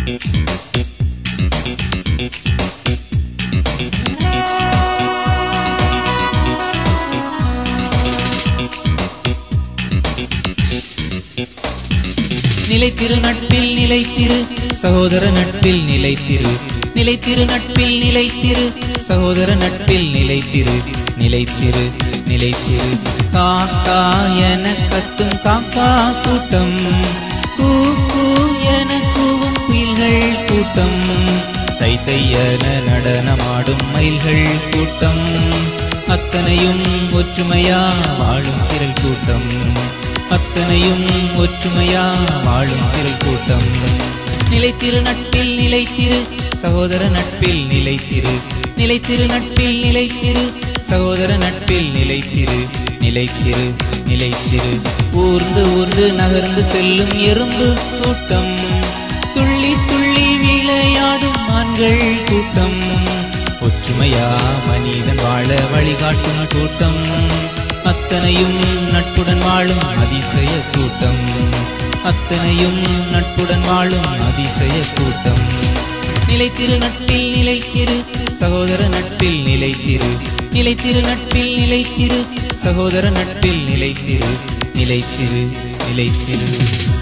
நிலைத்திரு நட்பில் நிலைத்திரு சகோதர நட்பில் நிலைத்திரு நிலைத்திரு நட்பில் நிலைத்திரு சகோதர நட்பில் நிலைத்திரு நிலைத்திரு நிலைத்திரு காக்கா என கத்தும் காக்கா கூட்டம் கூ கூ என கூவும் குயில்கள் கூட்டம் தை தையன நடனமாடும் மயில்கள் கூட்டம் அத்தனையும் ஒற்றுமையா வாழும் திரள் கூட்டம் அத்தனையும் ஒற்றுமையா வாழும் திரள் கூட்டம் நிலைத்திரு நட்பில் நிலைத்திரு சகோதர நட்பில் நிலைத்திரு நிலைத்திரு நட்பில் நிலைத்திரு சகோதர நட்பில் நிலைத்திரு நிலைத்திரு நிலைத்திரு ஊர்ந்து ஊர்ந்து நகர்ந்து செல்லும் எறும்பு கூட்டம் துள்ளி துள்ளி விளையாடும் ஆண்கள் கூட்டம் ஒற்றுமையா மனிதன் வாழ வழிகாட்டும் கூட்டம் அத்தனையும் நட்புடன் வாழும் அதிசய கூட்டம் அத்தனையும் நட்புடன் வாழும் அதிசய கூட்டம் நிலைத்திரு நட்பில் நிலைத்திரு சகோதர நட்பில் நிலைத்திரு நிலைத்திரு நட்பில் நிலைத்திரு சகோதர நட்பில் நிலைத்திரு நிலைத்திரு நிலைத்திரு